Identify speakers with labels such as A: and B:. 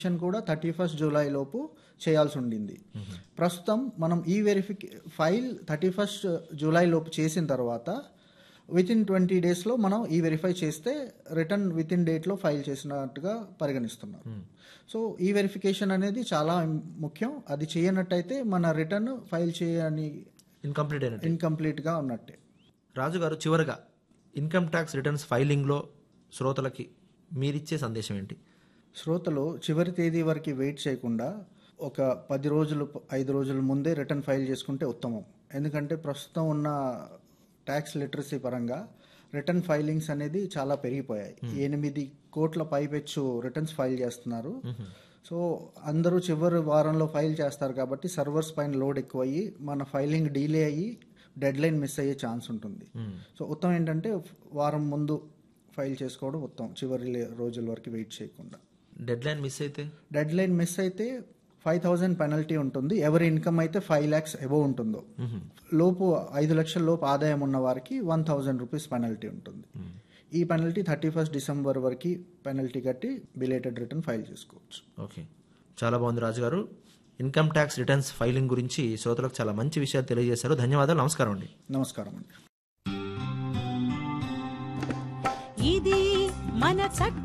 A: verification కూడా thirty first July లోపు చేయాల్సి ఉండింది ప్రస్తుతం మనం ఈ వెరిఫికే ఫైల్ థర్టీ ఫస్ట్ జూలై లోపు చేసిన తర్వాత విత్ ఇన్ ట్వంటీ డేస్లో మనం ఈ వెరిఫై చేస్తే రిటర్న్ విత్ ఇన్ డేట్లో ఫైల్ చేసినట్టుగా పరిగణిస్తున్నారు సో ఈ వెరిఫికేషన్ అనేది చాలా ముఖ్యం అది చేయనట్టయితే మన రిటర్న్ ఫైల్ చేయని
B: ఇన్కంప్లీట్ అయినట్టు
A: ఇన్కంప్లీట్గా ఉన్నట్టే
B: రాజు గారు చివరగా ఇన్కమ్ ట్యాక్స్ రిటర్న్స్ ఫైలింగ్లో శ్రోతలకి మీరిచ్చే సందేశం ఏంటి
A: శ్రోతలు చివరి తేదీ వరకు వెయిట్ చేయకుండా ఒక పది రోజులు ఐదు రోజుల ముందే రిటర్న్ ఫైల్ చేసుకుంటే ఉత్తమం ఎందుకంటే ప్రస్తుతం ఉన్న ట్యాక్స్ లిటరసీ పరంగా రిటర్న్ ఫైలింగ్స్ అనేది చాలా పెరిగిపోయాయి ఎనిమిది కోట్ల పైపెచ్చు రిటర్న్స్ ఫైల్ చేస్తున్నారు సో అందరూ చివరి వారంలో ఫైల్ చేస్తారు కాబట్టి సర్వర్స్ పైన లోడ్ ఎక్కువయ్యి మన ఫైలింగ్ డిలే అయ్యి డెడ్ లైన్ మిస్ అయ్యే ఛాన్స్ ఉంటుంది సో ఉత్తమం ఏంటంటే వారం ముందు ఫైల్ చేసుకోవడం ఉత్తమం చివరి లే- రోజుల వరకు వెయిట్ చేయకుండా
B: డెడ్ లైన్ మిస్ అయితే
A: డెడ్ లైన్ మిస్ అయితే ఫైవ్ థౌజండ్ పెనల్టీ ఉంటుంది ఎవరి ఇన్కమ్ అయితే ఫైవ్ ల్యాక్స్ అబోవ్ ఉంటుందో లోపు ఐదు లక్షల లోపు ఆదాయం ఉన్న వారికి వన్ థౌజండ్ రూపీస్ పెనల్టీ ఉంటుంది ఈ పెనల్టీ థర్టీ ఫస్ట్ డిసెంబర్ వరకు పెనల్టీ కట్టి బిలేటెడ్ రిటర్న్ ఫైల్ చేసుకోవచ్చు
B: ఓకే చాలా బాగుంది రాజు గారు ఇన్కమ్ ట్యాక్స్ రిటర్న్స్ ఫైలింగ్ గురించి శ్రోతలకు చాలా మంచి విషయాలు తెలియజేశారు ధన్యవాదాలు నమస్కారం అండి
A: నమస్కారం అండి
C: ఇది మన చట్ట